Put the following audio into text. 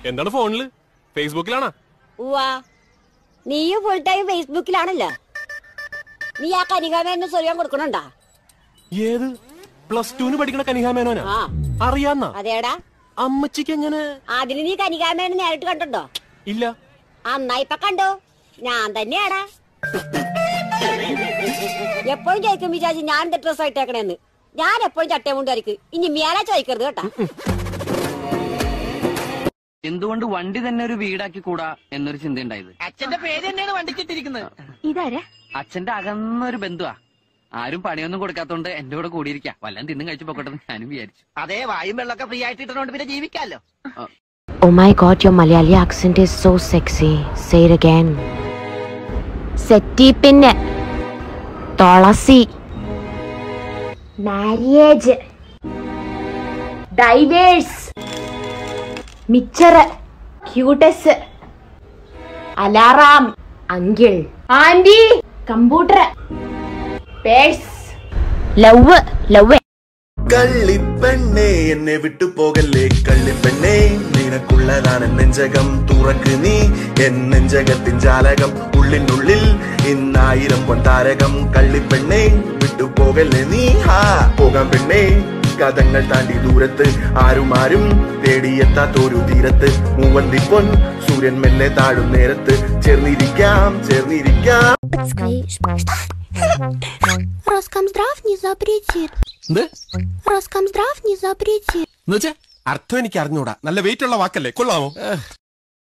എന്താണ് ഫോണില് ഫേസ്ബുക്കിലാണാ ഉവാ നീയും ഫുൾ ടൈം ഫേസ്ബുക്കിലാണല്ലോ നീ ആ കനികാമേനെ സ്വയം കൊടുക്കണുണ്ടാ ഏത് പ്ലസ് ടുവിന് പഠിക്കണ കനിഹാമേനോനാ ആ അറിയാന്നാ അതേടാ അമ്മച്ചിക്ക് എങ്ങനെ അതിന് നീ കനികാമേനെ നേരിട്ട് കണ്ടുണ്ടോ ഇല്ല അന്നാ ഇപ്പൊ കണ്ടോ ഞാൻ തന്നെയാടാ എപ്പോഴും ചോദിക്കും വിചാരിച്ചു ഞാൻ എന്താ ഡ്രസ് ഇട്ടേക്കണേന്ന് ഞാൻ എപ്പോഴും ചട്ടയും കൊണ്ട് വരയ്ക്ക് ഇനി മേലെ ചോദിക്കരുത് കേട്ടാ എന്തുകൊണ്ട് വണ്ടി തന്നെ ഒരു വീടാക്കി കൂടാ എന്നൊരു ചിന്തയുണ്ടായത് അച്ഛന്റെ പേര് തന്നെയാണ് വണ്ടിക്കിട്ടിരിക്കുന്നത് ഇതാരാ അച്ഛന്റെ അകന്നൊരു ബന്ധുവാ ആരും പണിയൊന്നും കൊടുക്കാത്തോണ്ട് എന്റെ കൂടെ കൂടിയിരിക്കാം വല്ലതും തിന്നും കഴിച്ചു പൊക്കട്ടെ എന്ന് ഞാനും വിചാരിച്ചു അതേ വായും വെള്ളമൊക്കെ ഫ്രീ ആയിട്ട് ഇട്ടണോണ്ട് പിന്നെ ജീവിക്കാലോ Oh my god, your Malayali accent is so sexy. Say it again. സെറ്റിപ്പിന് തുളസി മാരിയേജ് ഡൈവേഴ്സ് മിച്ചർ Cutex alarm uncle aunty computer purse love love കള്ളിപ്പെണ്ണേ എന്നെ വിട്ടു പോകല്ലേ കള്ളിപ്പെണ്ണേ നിനക്കുള്ളതാണ് നെഞ്ചകം തുറക്ക് നീ എൻ നെഞ്ചകത്തിൻ ജാലകം ഉള്ളിനുള്ളിൽ ഇന്നായിരം പൊന്താരകം കള്ളിപ്പെണ്ണേ വിട്ടു പോകല്ലേ നീ ഹാ പോകാം പെണ്ണേ കഥങ്ങൾ താണ്ടി ദൂരത്ത് ആരുമാരും തേടിയെത്താത്തൊരു തീരത്ത് മൂവന്തി പൊൻ സൂര്യൻ മെല്ലെ താഴും നേരത്ത് ചേർന്നിരിക്കാം ചേർന്നിരിക്കാം Роскомздрав не запретит. എന്ത് Роскомздрав не запретит. എന്നുവെച്ചാ അർത്ഥം എനിക്ക് അറിഞ്ഞൂടാ നല്ല വെയിറ്റ് ഉള്ള വാക്കല്ലേ കൊള്ളാമോ